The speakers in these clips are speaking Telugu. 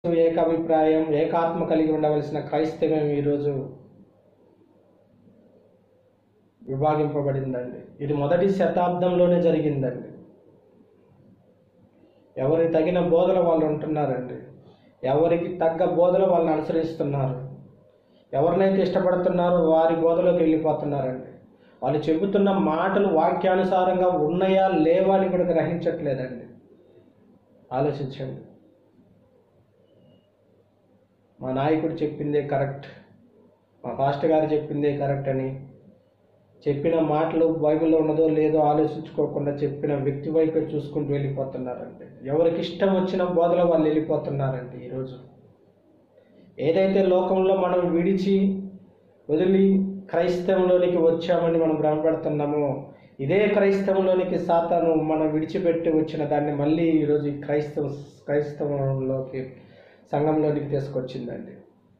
ఏకాభిప్రాయం ఏకాత్మ కలిగి ఉండవలసిన క్రైస్తవం ఈరోజు విభాగింపబడిందండి ఇది మొదటి శతాబ్దంలోనే జరిగిందండి ఎవరికి తగిన బోధన వాళ్ళు ఉంటున్నారండి ఎవరికి తగ్గ బోధన వాళ్ళని అనుసరిస్తున్నారు ఎవరినైతే ఇష్టపడుతున్నారో వారి బోధలోకి వెళ్ళిపోతున్నారండి వాళ్ళు చెబుతున్న మాటలు వాక్యానుసారంగా ఉన్నాయా లేవా అని కూడా గ్రహించట్లేదండి ఆలోచించండి మా నాయకుడు చెప్పిందే కరెక్ట్ మా పాస్టర్ గారు చెప్పిందే కరెక్ట్ అని చెప్పిన మాటలు బైబిల్లో ఉన్నదో లేదో ఆలోచించుకోకుండా చెప్పిన వ్యక్తి వైపే చూసుకుంటూ వెళ్ళిపోతున్నారండి ఎవరికి ఇష్టం వచ్చిన బోధలో వాళ్ళు వెళ్ళిపోతున్నారండి ఈరోజు ఏదైతే లోకంలో మనం విడిచి వదిలి క్రైస్తవంలోనికి వచ్చామని మనం భ్రమపడుతున్నామో ఇదే క్రైస్తవంలోనికి సాతాను మనం విడిచిపెట్టి వచ్చిన దాన్ని మళ్ళీ ఈరోజు ఈ క్రైస్తవ క్రైస్తవంలోకి సంఘంలోనికి తీసుకొచ్చిందండి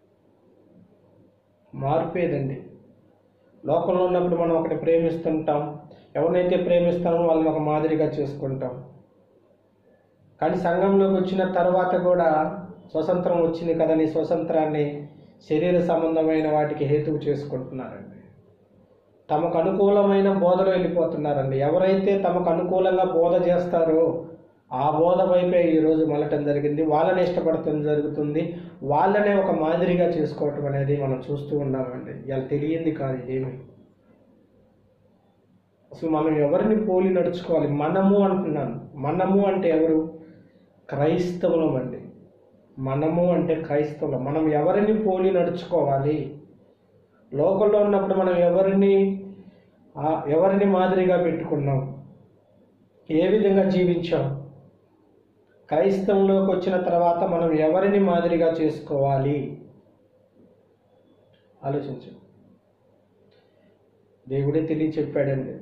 మార్పేదండి లోకంలో ఉన్నప్పుడు మనం ఒకటి ప్రేమిస్తుంటాం ఎవరినైతే ప్రేమిస్తామో వాళ్ళని ఒక మాదిరిగా చేసుకుంటాం కానీ సంఘంలోకి వచ్చిన తర్వాత కూడా స్వతంత్రం వచ్చింది కదని స్వతంత్రాన్ని శరీర సంబంధమైన వాటికి హేతువు చేసుకుంటున్నారండి తమకు అనుకూలమైన బోధలో వెళ్ళిపోతున్నారండి ఎవరైతే తమకు అనుకూలంగా బోధ చేస్తారో ఆ బోధ వైపే ఈరోజు మలటం జరిగింది వాళ్ళని ఇష్టపడటం జరుగుతుంది వాళ్ళనే ఒక మాదిరిగా చేసుకోవటం అనేది మనం చూస్తూ ఉన్నామండి ఇలా తెలియంది కాదు ఇదేమి అసలు మనం ఎవరిని పోలి నడుచుకోవాలి మనము అంటున్నాను మనము అంటే ఎవరు క్రైస్తవులం అండి మనము అంటే క్రైస్తవులం మనం ఎవరిని పోలి నడుచుకోవాలి లోకంలో ఉన్నప్పుడు మనం ఎవరిని ఆ, ఎవరిని మాదిరిగా పెట్టుకున్నాం ఏ విధంగా జీవించాం క్రైస్తవంలోకి వచ్చిన తర్వాత మనం ఎవరిని మాదిరిగా చేసుకోవాలి ఆలోచించు దేవుడే తెలియ చెప్పాడండి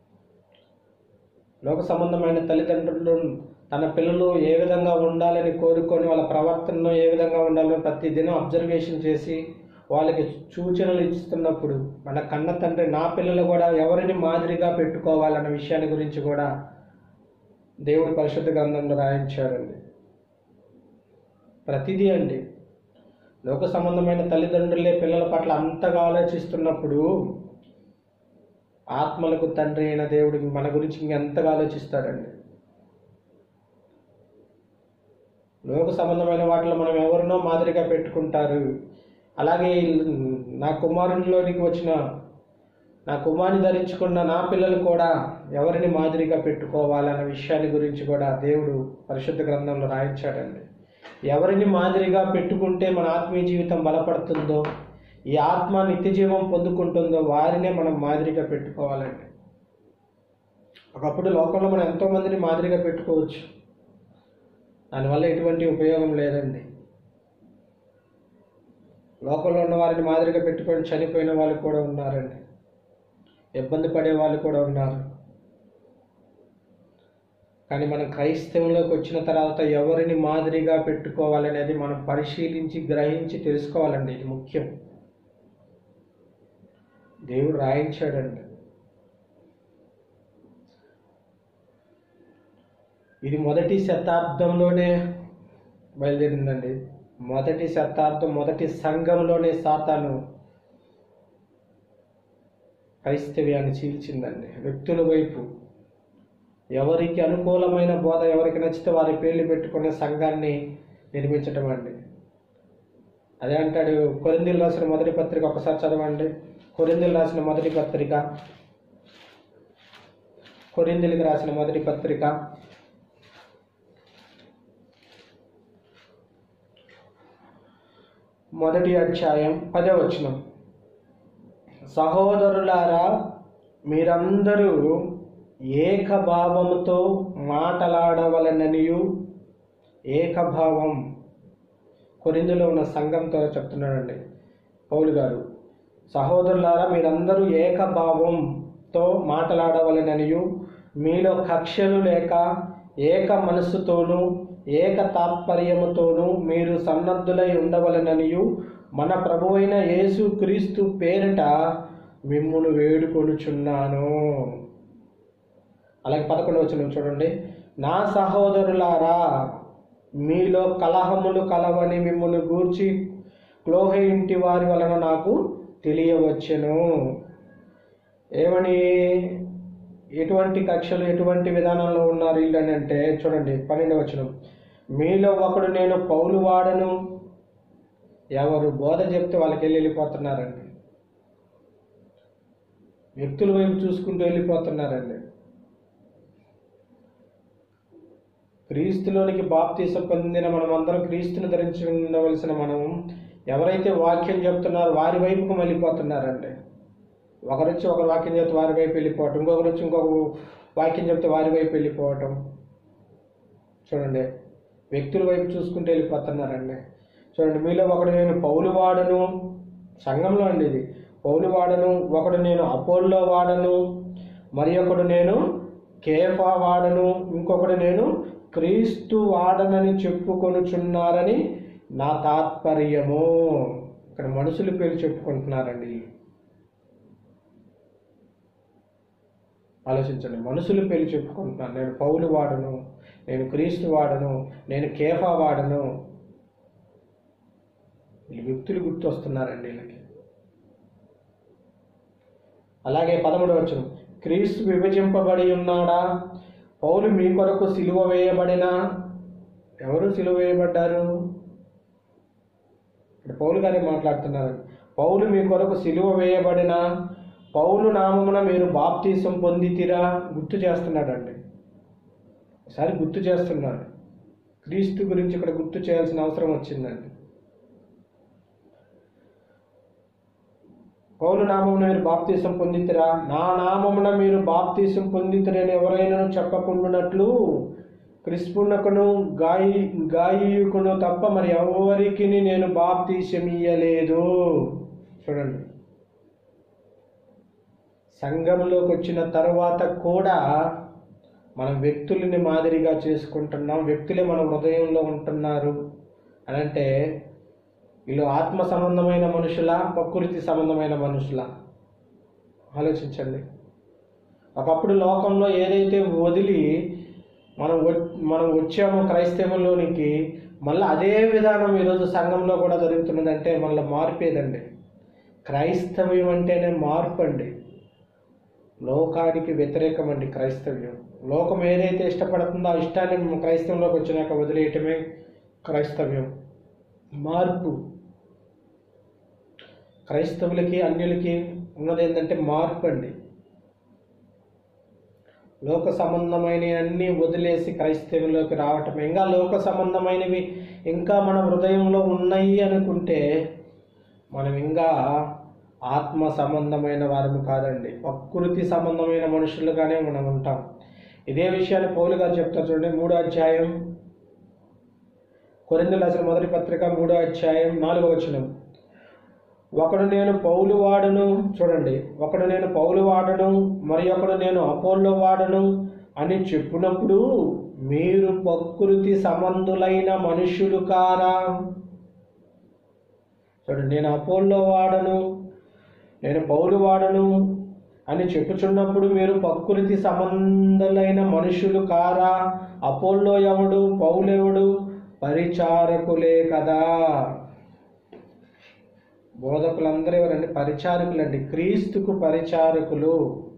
లోక సంబంధమైన తల్లిదండ్రులు తన పిల్లలు ఏ విధంగా ఉండాలని కోరుకొని వాళ్ళ ప్రవర్తనలో ఏ విధంగా ఉండాలని ప్రతి దినం అబ్జర్వేషన్ చేసి వాళ్ళకి సూచనలు ఇస్తున్నప్పుడు మన కన్న తండ్రి నా పిల్లలు కూడా ఎవరిని మాదిరిగా పెట్టుకోవాలన్న విషయాన్ని గురించి కూడా దేవుడు పరిశుద్ధ గ్రంథంలో రాయించాడండి ప్రతిదీ అండి లోక సంబంధమైన తల్లిదండ్రులే పిల్లల పట్ల అంతగా ఆలోచిస్తున్నప్పుడు ఆత్మలకు తండ్రి అయిన దేవుడు మన గురించి ఇంకెంతగా ఆలోచిస్తాడండి లోక సంబంధమైన వాటిలో మనం ఎవరినో మాదిరిగా పెట్టుకుంటారు అలాగే నా కుమారునిలోనికి వచ్చిన నా కుమారుని ధరించుకున్న నా పిల్లలు కూడా ఎవరిని మాదిరిగా పెట్టుకోవాలన్న విషయాన్ని గురించి కూడా దేవుడు పరిశుద్ధ గ్రంథంలో రాయించాడండి ఎవరిని మాదిరిగా పెట్టుకుంటే మన ఆత్మీయ జీవితం బలపడుతుందో ఈ ఆత్మ నిత్య జీవం పొందుకుంటుందో వారినే మనం మాదిరిగా పెట్టుకోవాలండి ఒకప్పుడు లోకంలో మనం ఎంతో మందిని మాదిరిగా పెట్టుకోవచ్చు దానివల్ల ఎటువంటి ఉపయోగం లేదండి లోకంలో ఉన్న వారిని మాదిరిగా పెట్టుకొని చనిపోయిన వాళ్ళు కూడా ఉన్నారండి ఇబ్బంది పడే వాళ్ళు కూడా ఉన్నారు కానీ మనం క్రైస్తవంలోకి వచ్చిన తర్వాత ఎవరిని మాదిరిగా పెట్టుకోవాలనేది మనం పరిశీలించి గ్రహించి తెలుసుకోవాలండి ఇది ముఖ్యం దేవుడు రాయించాడండి ఇది మొదటి శతాబ్దంలోనే బయలుదేరిందండి మొదటి శతాబ్దం మొదటి సంఘంలోనే సాతాను క్రైస్తవ్యాన్ని చీల్చిందండి వ్యక్తుల వైపు ఎవరికి అనుకూలమైన బోధ ఎవరికి నచ్చితే వారి పేర్లు పెట్టుకునే సంఘాన్ని నిర్మించటం అండి అదే అంటాడు కొరిందీలు రాసిన మొదటి పత్రిక ఒకసారి చదవండి కొరిందీలు రాసిన మొదటి పత్రిక కొరిందీలకు రాసిన మొదటి పత్రిక మొదటి అధ్యాయం పదే వచనం సహోదరులారా మీరందరూ ఏకభావముతో మాటలాడవలననియు ఏకభావం కొరిందులో ఉన్న సంఘంతో చెప్తున్నాడండి పౌలు గారు సహోదరులారా మీరందరూ ఏకభావంతో మాటలాడవలననియు మీలో కక్షలు లేక ఏక మనస్సుతోనూ ఏక తాత్పర్యముతోనూ మీరు సన్నద్ధులై ఉండవలననియు మన ప్రభువైన యేసు క్రీస్తు పేరిట మిమ్మును వేడుకొనుచున్నాను అలాగే పదకొండు వచ్చిన చూడండి నా సహోదరులారా మీలో కలహములు కలవని మిమ్మల్ని గూర్చి క్లోహ ఇంటి వారి వలన నాకు తెలియవచ్చెను ఏమని ఎటువంటి కక్షలు ఎటువంటి విధానంలో ఉన్నారు వీళ్ళు అని అంటే చూడండి పన్నెండు వచనం మీలో ఒకడు నేను పౌలు వాడను ఎవరు బోధ చెప్తే వాళ్ళకి వెళ్ళి వెళ్ళిపోతున్నారండి వ్యక్తుల వైపు చూసుకుంటూ వెళ్ళిపోతున్నారండి క్రీస్తులోనికి బాప్తీసం పొందిన మనం అందరం క్రీస్తుని ధరించి ఉండవలసిన మనం ఎవరైతే వాక్యం చెప్తున్నారో వారి వైపుకు వెళ్ళిపోతున్నారండి ఒకరు వచ్చి ఒకరు వాక్యం చెప్తే వారి వైపు వెళ్ళిపోవటం ఇంకొకరు వచ్చి ఇంకొక వాక్యం చెప్తే వారి వైపు వెళ్ళిపోవటం చూడండి వ్యక్తుల వైపు చూసుకుంటూ వెళ్ళిపోతున్నారండి చూడండి మీలో ఒకడు నేను పౌలు వాడను సంఘంలో అండి ఇది పౌలు వాడను ఒకడు నేను అపోల్లో వాడను మరి ఒకడు నేను కేఫా వాడను ఇంకొకడు నేను క్రీస్తు వాడనని చెప్పుకొనుచున్నారని నా తాత్పర్యము ఇక్కడ మనుషుల పేరు చెప్పుకుంటున్నారండి ఆలోచించండి మనుషుల పేరు చెప్పుకుంటున్నాను నేను పౌలు వాడను నేను క్రీస్తు వాడను నేను కేఫా వాడను వీళ్ళు వ్యక్తులు గుర్తొస్తున్నారండి వీళ్ళకి అలాగే పదమూడు వచ్చిన క్రీస్తు విభజింపబడి ఉన్నాడా పౌలు మీ కొరకు సిలువ వేయబడిన ఎవరు సిలువ వేయబడ్డారు ఇక్కడ పౌలు గారే మాట్లాడుతున్నారు పౌలు మీ కొరకు సిలువ వేయబడిన పౌలు నామమున మీరు బాప్తీసం పొందితిరా గుర్తు చేస్తున్నాడండి ఒకసారి గుర్తు చేస్తున్నాడు క్రీస్తు గురించి ఇక్కడ గుర్తు చేయాల్సిన అవసరం వచ్చిందండి పౌలు నామమున మీరు బాప్తీసం పొందితిరా నా నామమున మీరు బాప్తీసం పొందితిరని ఎవరైనా చెప్పకుండానట్లు క్రిస్పునకును గాయి గాయకును తప్ప మరి ఎవరికి నేను బాప్తీసం ఇయ్యలేదు చూడండి సంఘంలోకి వచ్చిన తర్వాత కూడా మనం వ్యక్తులని మాదిరిగా చేసుకుంటున్నాం వ్యక్తులే మన హృదయంలో ఉంటున్నారు అని అంటే వీళ్ళు ఆత్మ సంబంధమైన మనుషుల ప్రకృతి సంబంధమైన మనుషుల ఆలోచించండి ఒకప్పుడు లోకంలో ఏదైతే వదిలి మనం వ- మనం వచ్చామో క్రైస్తవంలోనికి మళ్ళీ అదే విధానం ఈరోజు సంఘంలో కూడా జరుగుతున్నదంటే మళ్ళీ మార్పేదండి క్రైస్తవ్యం అంటేనే మార్పు అండి లోకానికి వ్యతిరేకం అండి క్రైస్తవ్యం లోకం ఏదైతే ఇష్టపడుతుందో ఆ ఇష్టాన్ని క్రైస్తవంలోకి వచ్చినాక వదిలేయటమే క్రైస్తవ్యం మార్పు క్రైస్తవులకి అన్యులకి ఉన్నది ఏంటంటే మార్పు అండి లోక సంబంధమైన అన్నీ వదిలేసి క్రైస్తవంలోకి రావటం ఇంకా లోక సంబంధమైనవి ఇంకా మన హృదయంలో ఉన్నాయి అనుకుంటే మనం ఇంకా ఆత్మ సంబంధమైన వారము కాదండి ప్రకృతి సంబంధమైన మనుషులుగానే మనం ఉంటాం ఇదే విషయాన్ని పౌలు గారు చెప్తారు చూడండి మూడో అధ్యాయం కొరిందులు అసలు మొదటి పత్రిక మూడో అధ్యాయం నాలుగో వచనం ఒకడు నేను పౌలు వాడను చూడండి ఒకడు నేను పౌలు వాడను మరి ఒకడు నేను అపోల్లో వాడను అని చెప్పినప్పుడు మీరు ప్రకృతి సంబంధులైన మనుషులు కారా చూడండి నేను అపోల్లో వాడను నేను పౌలు వాడను అని చెప్పుచున్నప్పుడు మీరు ప్రకృతి సంబంధులైన మనుషులు కారా అపోల్లో ఎవడు పౌలెవడు పరిచారకులే కదా బోధకులందరూ ఎవరండి పరిచారకులండి క్రీస్తుకు పరిచారకులు